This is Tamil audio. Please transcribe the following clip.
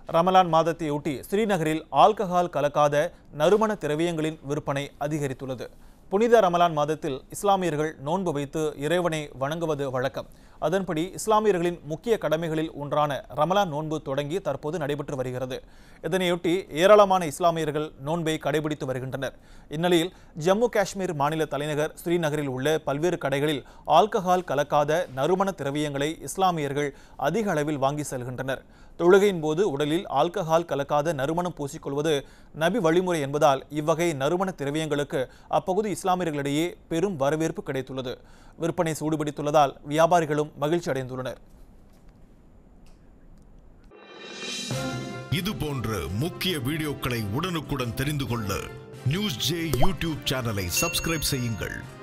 ரமலான் மாதத்தையொட்டி ஸ்ரீநகரில் ஆல்கஹால் கலக்காத நறுமண திரவியங்களின் விற்பனை அதிகரித்துள்ளது புனித ரமலான் மாதத்தில் இஸ்லாமியர்கள் நோன்பு வைத்து இறைவனை வணங்குவது வழக்கம் அதன்படி இஸ்லாமியர்களின் முக்கிய கடமைகளில் ஒன்றான ரமலான் நோன்பு தொடங்கி தற்போது நடைபெற்று வருகிறது இதனையொட்டி ஏராளமான இஸ்லாமியர்கள் நோன்பை கடைபிடித்து வருகின்றனர் இந்நிலையில் ஜம்மு காஷ்மீர் மாநில தலைநகர் ஸ்ரீநகரில் உள்ள பல்வேறு கடைகளில் ஆல்கஹால் கலக்காத நறுமண திரவியங்களை இஸ்லாமியர்கள் அதிக அளவில் வாங்கி செல்கின்றனர் தொழுகையின் போது உடலில் ஆல்கஹால் கலக்காத நறுமணம் பூசிக்கொள்வது நபி வழிமுறை என்பதால் இவ்வகை நறுமண திரவியங்களுக்கு அப்பகுதி இஸ்லாமியர்களிடையே பெரும் வரவேற்பு கிடைத்துள்ளது விற்பனை சூடுபிடித்துள்ளதால் வியாபாரிகளும் மகிழ்ச்சி அடைந்துள்ளனர் இது போன்ற முக்கிய வீடியோக்களை உடனுக்குடன் தெரிந்து கொள்ள நியூஸ் ஜே யூடியூப் சேனலை சப்ஸ்கிரைப் செய்யுங்கள்